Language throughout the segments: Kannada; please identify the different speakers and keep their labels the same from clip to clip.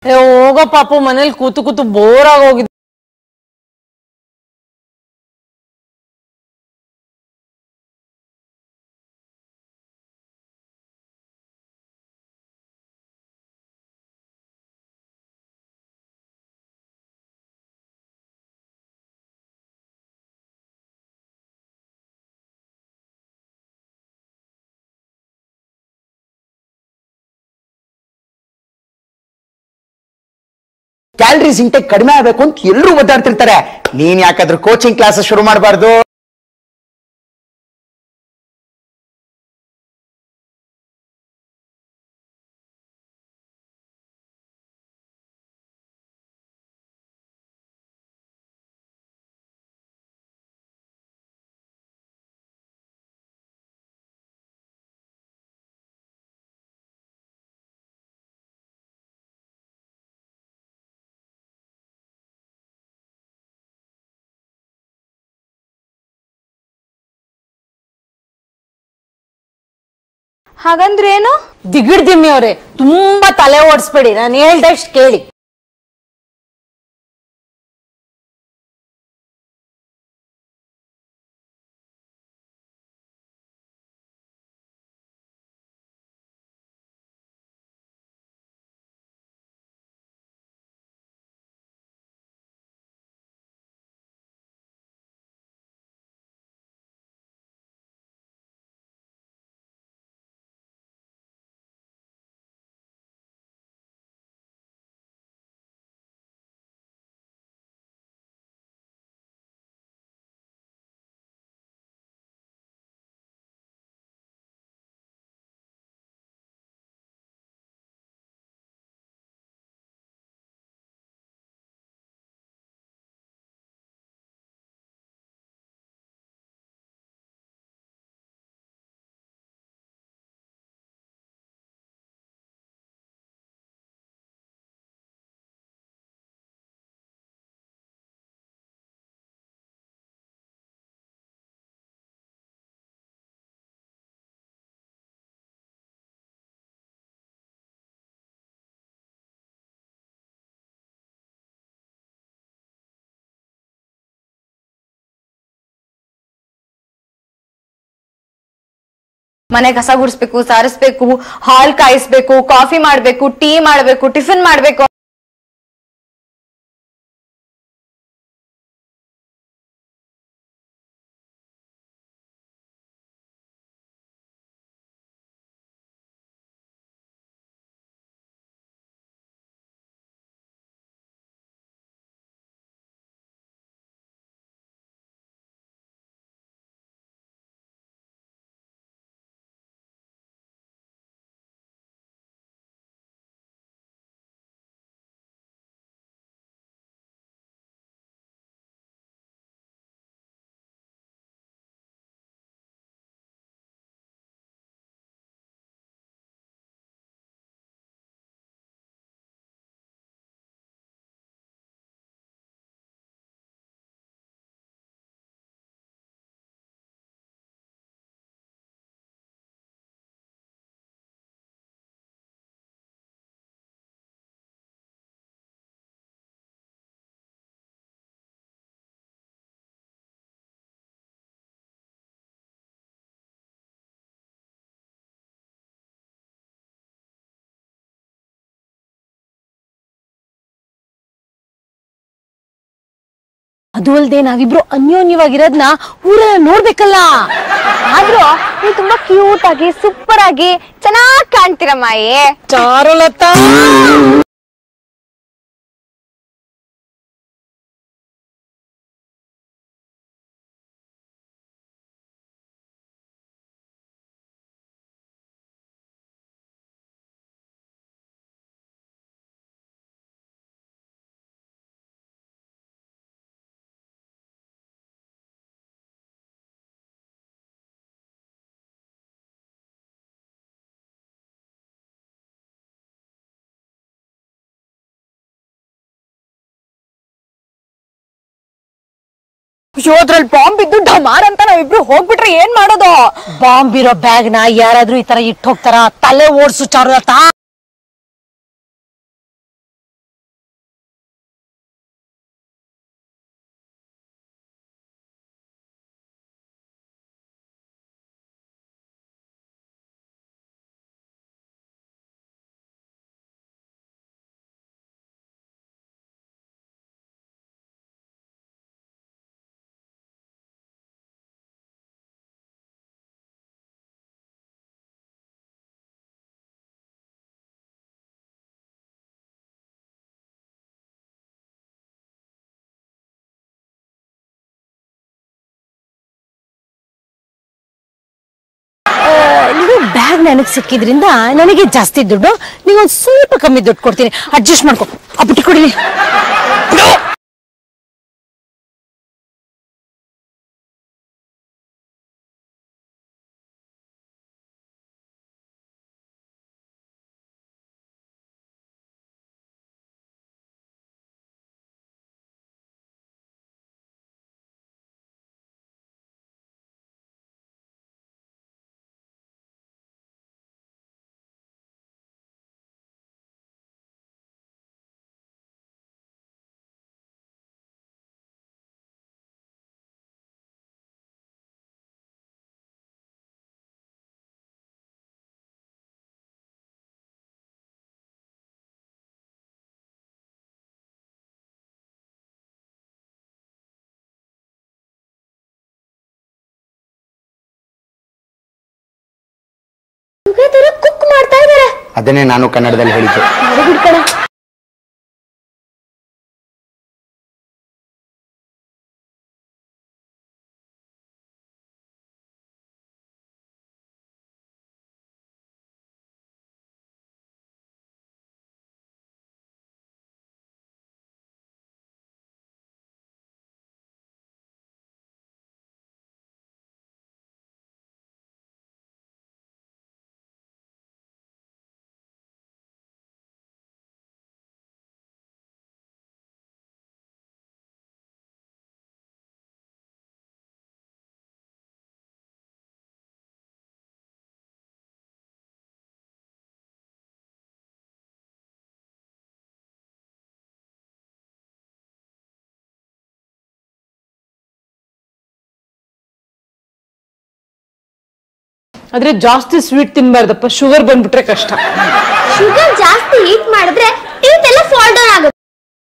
Speaker 1: ಏ ಹೋಗೋ ಪಾಪು ಮನೇಲಿ ಕೂತು ಕೂತು ಬೋರ್ ಆಗೋಗಿದೆ
Speaker 2: ಕ್ಯಾಲರೀಸ್ ಇಂಟೆಕ್ ಕಡಿಮೆ ಆಗ್ಬೇಕು ಅಂತ ಎಲ್ಲರೂ ಒದ್ದಾಡ್ತಿರ್ತಾರೆ ನೀನ್ ಯಾಕಾದ್ರೂ ಕೋಚಿಂಗ್ ಕ್ಲಾಸ್ ಶುರು ಮಾಡಬಾರ್ದು
Speaker 3: ಹಾಗಂದ್ರೇನು
Speaker 1: ದಿಗಿಡ್ದಿಮ್ಮಿ ಅವ್ರೆ ತುಂಬಾ ತಲೆ ಓಡಿಸ್ಬೇಡಿ ನಾನು ಹೇಳ್ದಷ್ಟು ಕೇಳಿ
Speaker 3: ಮನೆ ಕಸ ಗುಡಿಸ್ಬೇಕು ಸಾರಿಸ್ಬೇಕು ಹಾಲ್ ಕಾಯಿಸ್ಬೇಕು ಕಾಫಿ ಮಾಡ್ಬೇಕು ಟೀ ಮಾಡ್ಬೇಕು ಟಿಫಿನ್ ಮಾಡ್ಬೇಕು
Speaker 1: ಅದು ಅಲ್ದೆ ನಾವಿಬ್ರು ಅನ್ಯೋನ್ಯವಾಗಿರೋದ್ನ ಊರೆಲ್ಲ ನೋಡ್ಬೇಕಲ್ಲ
Speaker 3: ಆದ್ರೂ ನೀವು ತುಂಬಾ ಕ್ಯೂಟ್ ಆಗಿ ಸೂಪರ್ ಆಗಿ ಚೆನ್ನಾಗ್ ಕಾಣ್ತೀರ ಮಾಯಿ
Speaker 1: ಚಾರುಲತಾ
Speaker 3: ಅಯ್ಯೋ ಅದ್ರಲ್ಲಿ ಬಾಂಬ್ ಬಿದ್ದು ಢಮಾರ್ ಅಂತ ನಾವಿಬ್ರು ಹೋಗ್ಬಿಟ್ರೆ ಏನ್ ಮಾಡೋದು
Speaker 1: ಬಾಂಬ್ ಇರೋ ಬ್ಯಾಗ್ ನ ಯಾರಾದ್ರೂ ಈ ತರ ಇಟ್ಟು ಹೋಗ್ತಾರ ತಲೆ ಓಡ್ಸು ಚಾರುಲತಾ ನನಗೆ ಸಿಕ್ಕಿದ್ರಿಂದ ನನಗೆ ಜಾಸ್ತಿ ದುಡ್ಡು ನೀವೊಂದು ಸ್ವಲ್ಪ ಕಮ್ಮಿ ದುಡ್ಡು ಕೊಡ್ತೀನಿ ಅಡ್ಜಸ್ಟ್ ಮಾಡ್ಕೊ ಆ ಬುಟ್ಟಿ ಕೊಡಿ
Speaker 3: ಕುಕ್ ಮಾಡ್ತಾ ಇದಾರೆ
Speaker 2: ಅದನ್ನೇ ನಾನು ಕನ್ನಡದಲ್ಲಿ ಹೇಳಿದ್ದು
Speaker 4: ಆದ್ರೆ ಜಾಸ್ತಿ ಸ್ವೀಟ್ ತಿನ್ಬಾರ್ದಪ್ಪ ಶುಗರ್ ಬಂದ್ಬಿಟ್ರೆ ಕಷ್ಟ
Speaker 3: ಶುಗರ್ ಜಾಸ್ತಿ ಹೀಟ್ ಮಾಡಿದ್ರೆ ಟೀತ್ ಎಲ್ಲ ಫಾಲ್ ಡೌನ್ ಆಗುತ್ತೆ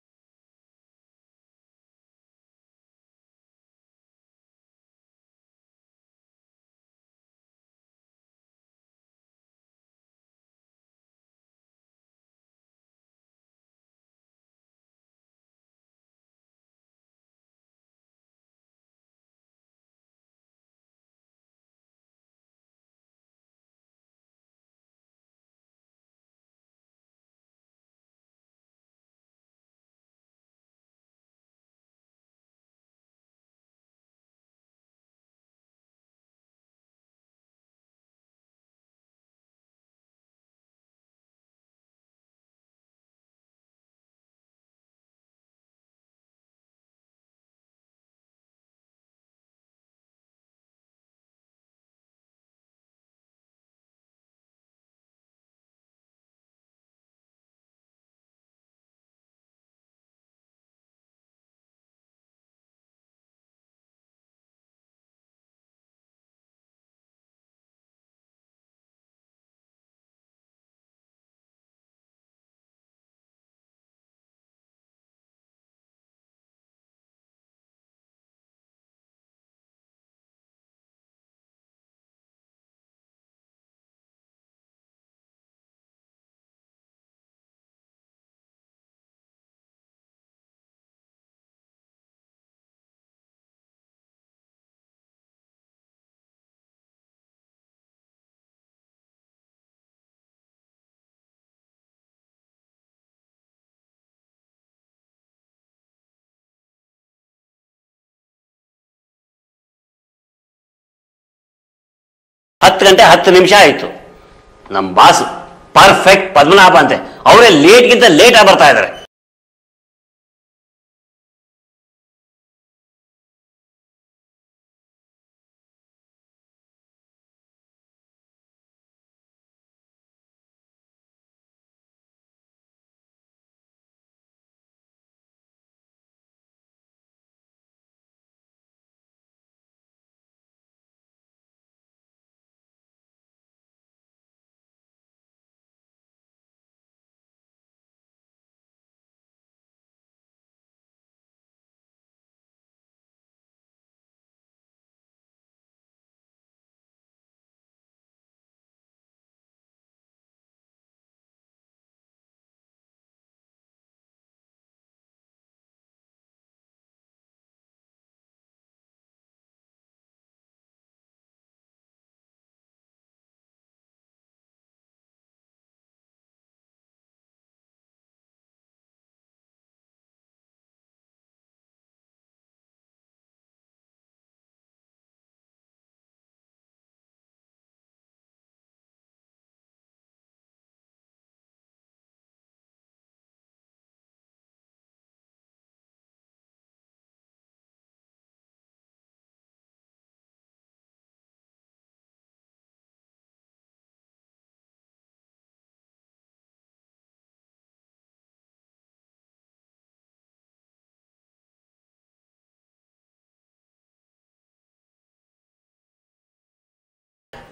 Speaker 5: ಹತ್ತು ಗಂಟೆ ಹತ್ತು ನಿಮಿಷ ಆಯಿತು ನಮ್ಮ ಬಾಸ್ ಪರ್ಫೆಕ್ಟ್ ಪದ್ಮನಾಭ ಅಂತೆ ಅವರೇ ಲೇಟ್ಗಿಂತ ಲೇಟಾಗಿ ಬರ್ತಾ ಇದ್ದಾರೆ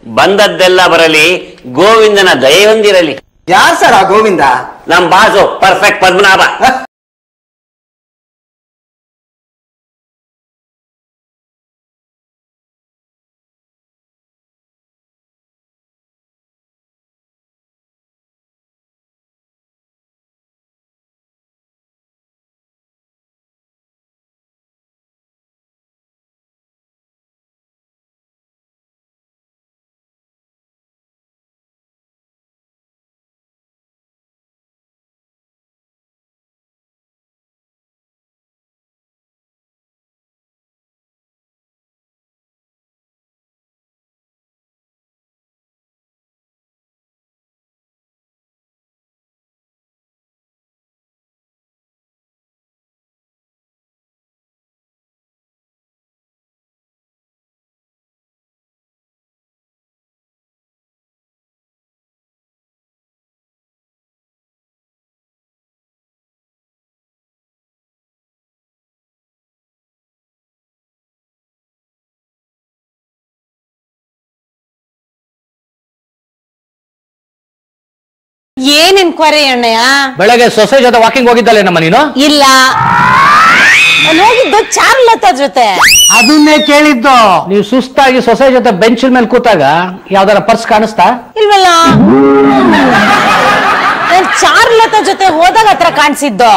Speaker 5: ಬಂದದ್ದೆಲ್ಲ ಬರಲಿ ಗೋವಿಂದನ ದಯೆ ಹೊಂದಿರಲಿ
Speaker 2: ಯಾರ್ ಸರ್ ಆ ಗೋವಿಂದ
Speaker 5: ನಮ್ ಬಾಸು ಪರ್ಫೆಕ್ಟ್ ಪದ್ಮನಾಭ
Speaker 1: ಏನ್ ಎನ್ಕ್ವೈರಿ ಅಣ್ಣಯ್ಯ
Speaker 6: ಬೆಳಗ್ಗೆ ಸೊಸೆ ಜೊತೆ ವಾಕಿಂಗ್ ಹೋಗಿದ್ದಲ್ಲ ನಮ್ಮ ನೀನು
Speaker 1: ಇಲ್ಲ ನಾನ್ ಹೋಗಿದ್ದು ಚಾರ್ಲತಾ ಜೊತೆ
Speaker 6: ಅದನ್ನೇ ಕೇಳಿದ್ದು ನೀವು ಸುಸ್ತಾಗಿ ಸೊಸೆ ಜೊತೆ ಬೆಂಚಿನ ಮೇಲೆ ಕೂತಾಗ ಯಾವ್ದಾರ ಪರ್ಸ್ ಕಾಣಿಸ್ತಾ
Speaker 1: ಇಲ್ವಲ್ಲ ನಾನ್ ಚಾರ್ಲತಾ ಜೊತೆ ಹೋದಾಗ ಹತ್ರ ಕಾಣಿಸಿದ್ದು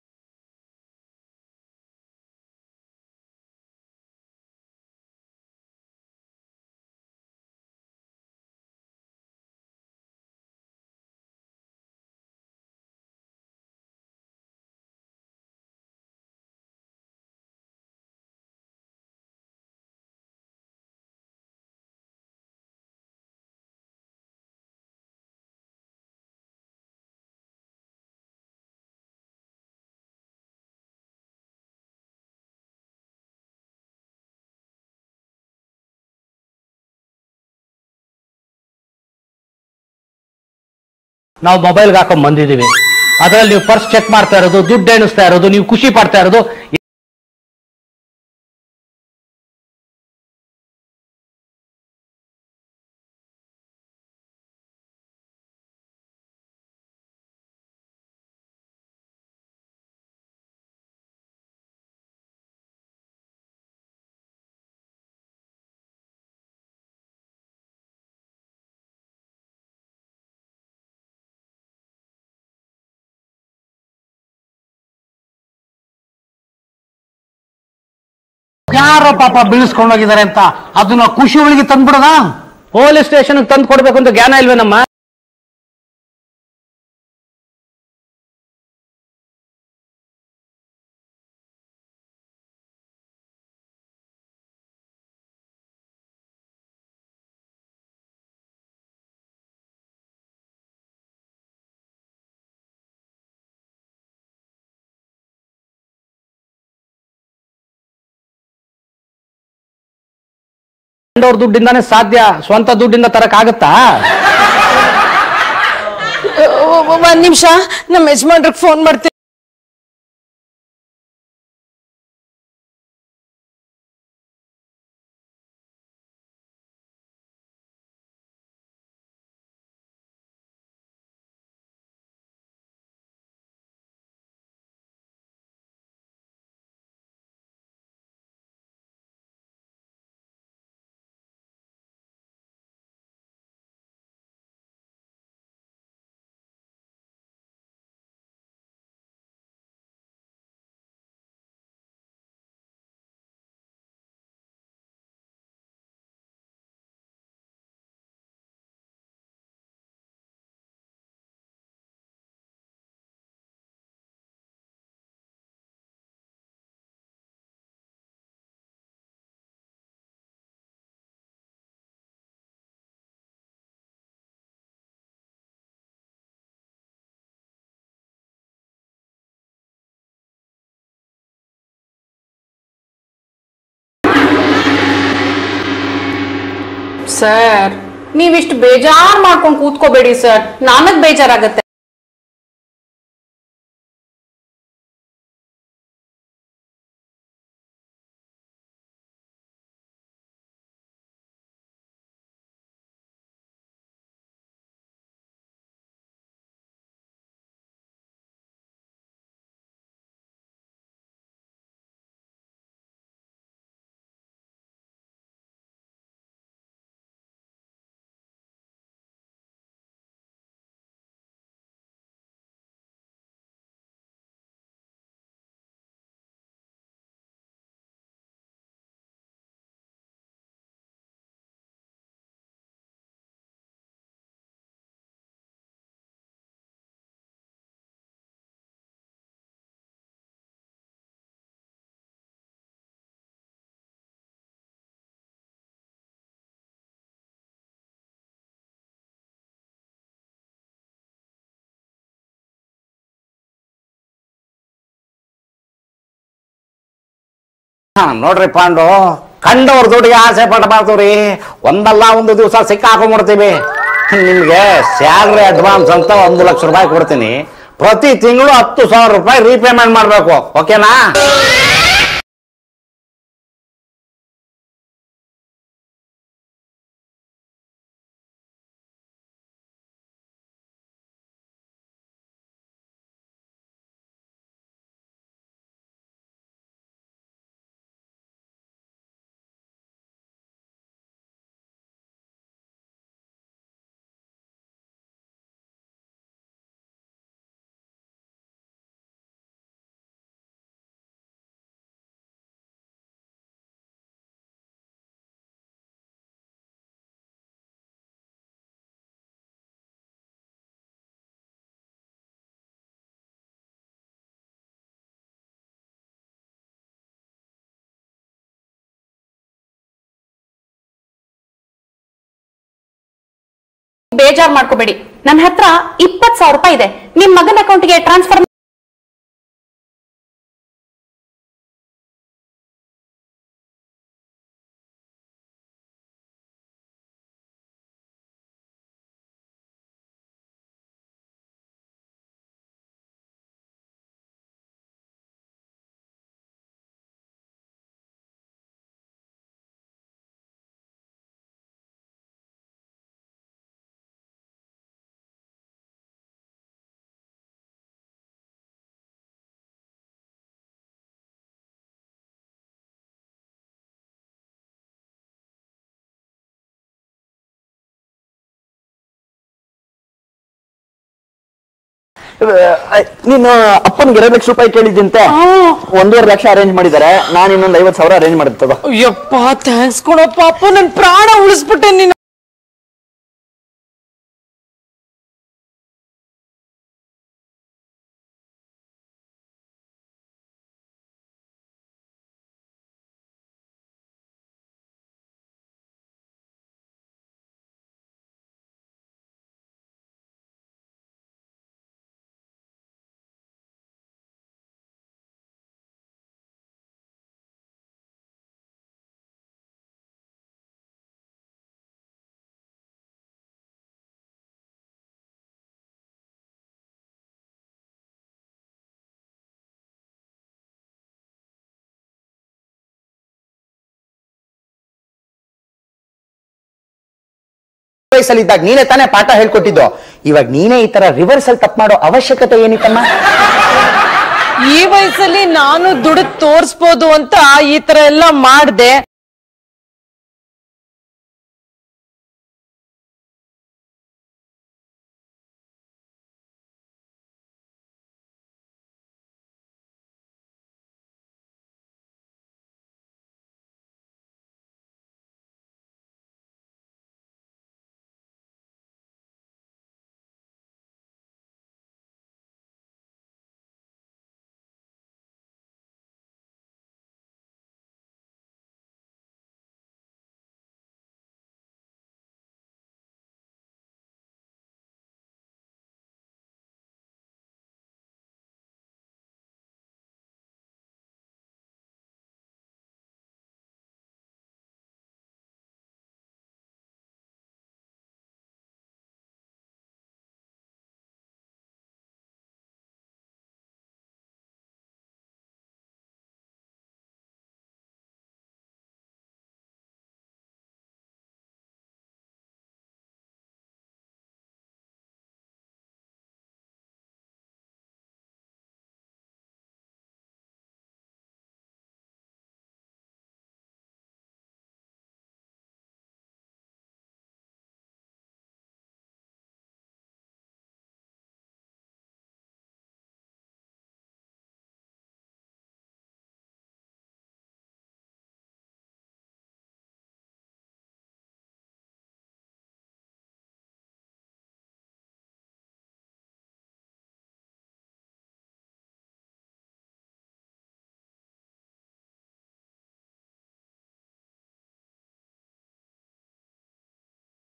Speaker 6: ನಾವು ಮೊಬೈಲ್ಗೆ ಹಾಕೊಂಡ್ ಬಂದಿದೀವಿ ಅದ್ರಲ್ಲಿ ನೀವು ಪರ್ಸ್ ಚೆಕ್ ಮಾಡ್ತಾ ಇರೋದು ದುಡ್ಡು ಎಣಿಸ್ತಾ ಇರೋದು ನೀವು ಖುಷಿ ಪಡ್ತಾ ಇರೋದು ಯಾರೋ ಪಾಪ ಬೀಳಿಸ್ಕೊಂಡು ಹೋಗಿದ್ದಾರೆ ಅಂತ ಅದನ್ನ ಖುಷಿ ಒಳಗೆ ತಂದ್ಬಿಡದ ಪೊಲೀಸ್ ಸ್ಟೇಷನ್ ತಂದು ಕೊಡ್ಬೇಕು ಅಂತ ಜ್ಞಾನ ಇಲ್ವೇನಮ್ಮ ಅವ್ರ ದುಡ್ಡಿಂದಾನೇ ಸಾಧ್ಯ ಸ್ವಂತ ದುಡ್ಡಿಂದ ತರಕ್ ಆಗತ್ತಾ
Speaker 1: ಒಂದ್ ನಿಮಿಷ ನಮ್ಮ ಯಜಮಾನ್ರಿಗೆ ಫೋನ್ ಮಾಡ್ತೀನಿ
Speaker 4: ಸರ್ ನೀವಿಷ್ಟು ಬೇಜಾರ್ ಮಾಡ್ಕೊಂಡು ಕೂತ್ಕೋಬೇಡಿ ಸರ್ ನನಗ್ ಬೇಜಾರಾಗತ್ತೆ
Speaker 7: ಹಾ ನೋಡ್ರಿ ಪಾಂಡು ಕಂಡವ್ರ ದುಡ್ಡಿಗೆ ಆಸೆ ಪಡಬಾರ್ದು ರೀ ಒಂದಲ್ಲ ಒಂದು ದಿವಸ ಸಿಕ್ಕಾಕೊಂಡ್ಬಿಡ್ತೀವಿ ನಿಮ್ಗೆ ಸ್ಯಾಲ್ರಿ ಅಡ್ವಾನ್ಸ್ ಅಂತ ಒಂದು ಲಕ್ಷ ರೂಪಾಯಿ ಕೊಡ್ತೀನಿ ಪ್ರತಿ ತಿಂಗಳು ಹತ್ತು ಸಾವಿರ ರೂಪಾಯಿ ರೀಪೇಮೆಂಟ್ ಮಾಡ್ಬೇಕು ಓಕೆನಾ
Speaker 8: ಬೇಜಾರ್ ಮಾಡ್ಕೋಬೇಡಿ ನನ್ನ ಹತ್ರ ಇಪ್ಪತ್ ಸಾವಿರ ರೂಪಾಯಿ ಇದೆ ನಿಮ್ ಮಗನ ಅಕೌಂಟ್ಗೆ ಟ್ರಾನ್ಸ್ಫರ್
Speaker 2: ನೀನು ಅಪ್ಪನಿಗೆ ಎರಡು ಲಕ್ಷ ರೂಪಾಯಿ ಕೇಳಿದ್ದಂತೆ ಒಂದೂವರೆ ಲಕ್ಷ ಅರೇಂಜ್ ಮಾಡಿದ್ದಾರೆ ನಾನು ಇನ್ನೊಂದು ಐವತ್ತು ಸಾವಿರ ಅರೇಂಜ್ ಮಾಡಿರ್ತದ
Speaker 4: ಅಯ್ಯಪ್ಪ ಥ್ಯಾಂಕ್ಸ್ ಕೊಡಪ್ಪ ಅಪ್ಪ ನನ್ ಪ್ರಾಣ ಉಳಿಸ್ಬಿಟ್ಟೆ ನೀನು
Speaker 2: ವಯಸ್ಸಲ್ಲಿದ್ದಾಗ ನೀನೇ ತಾನೇ ಪಾಠ ಹೇಳ್ಕೊಟ್ಟಿದ್ದು ಇವಾಗ ನೀನೇ ಈ ತರ ರಿವರ್ಸ್ ಅಲ್ಲಿ ತಪ್ಪು ಮಾಡೋ ಅವಶ್ಯಕತೆ ಏನಿತ್ತಮ್ಮ
Speaker 4: ಈ ವಯಸ್ಸಲ್ಲಿ ನಾನು ದುಡ್ಡು ತೋರ್ಸ್ಬೋದು ಅಂತ ಈ ತರ ಎಲ್ಲ ಮಾಡ್ದೆ